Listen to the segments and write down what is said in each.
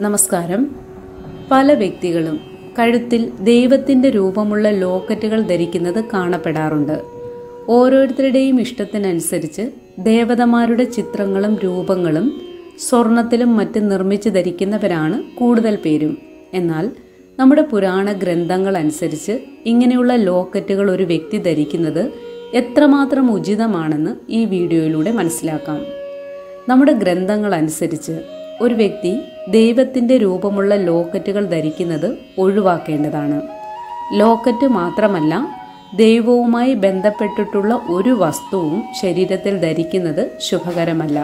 നമസ്കാരം പല വ്യക്തികളും കഴുത്തിൽ ദൈവത്തിന്റെ രൂപമുള്ള ലോക്കറ്റുകൾ ധരിക്കുന്നത് കാണപ്പെടാറുണ്ട് ഓരോരുത്തരുടെയും ഇഷ്ടത്തിനനുസരിച്ച് ദേവതമാരുടെ ചിത്രങ്ങളും രൂപങ്ങളും സ്വർണത്തിലും മറ്റും നിർമ്മിച്ച് ധരിക്കുന്നവരാണ് കൂടുതൽ പേരും എന്നാൽ നമ്മുടെ പുരാണ ഗ്രന്ഥങ്ങൾ അനുസരിച്ച് ഇങ്ങനെയുള്ള ലോക്കറ്റുകൾ ഒരു വ്യക്തി ധരിക്കുന്നത് എത്രമാത്രം ഉചിതമാണെന്ന് ഈ വീഡിയോയിലൂടെ മനസ്സിലാക്കാം നമ്മുടെ ഗ്രന്ഥങ്ങൾ അനുസരിച്ച് ഒരു വ്യക്തി ദൈവത്തിന്റെ രൂപമുള്ള ലോക്കറ്റുകൾ ധരിക്കുന്നത് ഒഴിവാക്കേണ്ടതാണ് ലോക്കറ്റ് മാത്രമല്ല ദൈവവുമായി ബന്ധപ്പെട്ടിട്ടുള്ള ഒരു വസ്തുവും ശരീരത്തിൽ ധരിക്കുന്നത് ശുഭകരമല്ല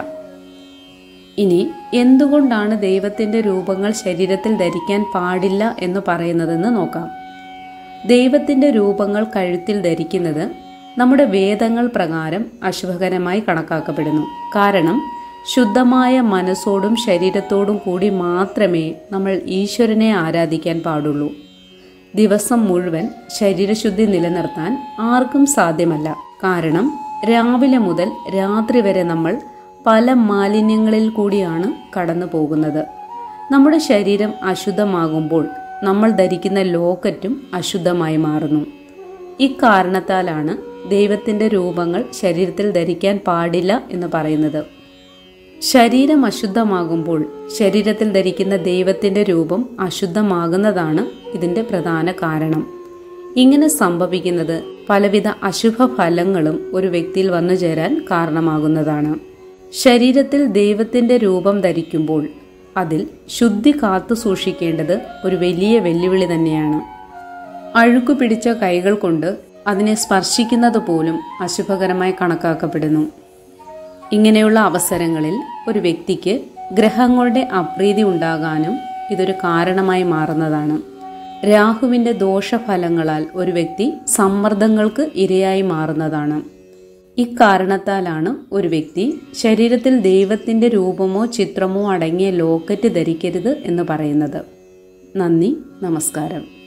ഇനി എന്തുകൊണ്ടാണ് ദൈവത്തിന്റെ രൂപങ്ങൾ ശരീരത്തിൽ ധരിക്കാൻ പാടില്ല എന്ന് പറയുന്നതെന്ന് നോക്കാം ദൈവത്തിന്റെ രൂപങ്ങൾ കഴുത്തിൽ ധരിക്കുന്നത് നമ്മുടെ വേദങ്ങൾ പ്രകാരം അശുഭകരമായി കണക്കാക്കപ്പെടുന്നു കാരണം ശുദ്ധമായ മനസ്സോടും ശരീരത്തോടും കൂടി മാത്രമേ നമ്മൾ ഈശ്വരനെ ആരാധിക്കാൻ പാടുള്ളൂ ദിവസം മുഴുവൻ ശരീരശുദ്ധി നിലനിർത്താൻ ആർക്കും സാധ്യമല്ല കാരണം രാവിലെ മുതൽ രാത്രി വരെ നമ്മൾ പല മാലിന്യങ്ങളിൽ കൂടിയാണ് കടന്നു പോകുന്നത് നമ്മുടെ ശരീരം അശുദ്ധമാകുമ്പോൾ നമ്മൾ ധരിക്കുന്ന ലോക്കറ്റും അശുദ്ധമായി മാറുന്നു ഇക്കാരണത്താലാണ് ദൈവത്തിന്റെ രൂപങ്ങൾ ശരീരത്തിൽ ധരിക്കാൻ പാടില്ല എന്ന് പറയുന്നത് ശരീരം അശുദ്ധമാകുമ്പോൾ ശരീരത്തിൽ ധരിക്കുന്ന ദൈവത്തിന്റെ രൂപം അശുദ്ധമാകുന്നതാണ് ഇതിന്റെ പ്രധാന കാരണം ഇങ്ങനെ സംഭവിക്കുന്നത് പലവിധ അശുഭ ഫലങ്ങളും ഒരു വ്യക്തിയിൽ വന്നു ചേരാൻ കാരണമാകുന്നതാണ് ശരീരത്തിൽ ദൈവത്തിന്റെ രൂപം ധരിക്കുമ്പോൾ അതിൽ ശുദ്ധി കാത്തു സൂക്ഷിക്കേണ്ടത് ഒരു വലിയ വെല്ലുവിളി തന്നെയാണ് അഴുക്കു പിടിച്ച കൈകൾ കൊണ്ട് അതിനെ സ്പർശിക്കുന്നത് പോലും അശുഭകരമായി കണക്കാക്കപ്പെടുന്നു ഇങ്ങനെയുള്ള അവസരങ്ങളിൽ ഒരു വ്യക്തിക്ക് ഗ്രഹങ്ങളുടെ അപ്രീതി ഉണ്ടാകാനും ഇതൊരു കാരണമായി മാറുന്നതാണ് രാഹുവിന്റെ ദോഷഫലങ്ങളാൽ ഒരു വ്യക്തി സമ്മർദ്ദങ്ങൾക്ക് ഇരയായി മാറുന്നതാണ് ഇക്കാരണത്താലാണ് ഒരു വ്യക്തി ശരീരത്തിൽ ദൈവത്തിന്റെ രൂപമോ ചിത്രമോ അടങ്ങിയ ലോക്കറ്റ് ധരിക്കരുത് എന്ന് പറയുന്നത് നന്ദി നമസ്കാരം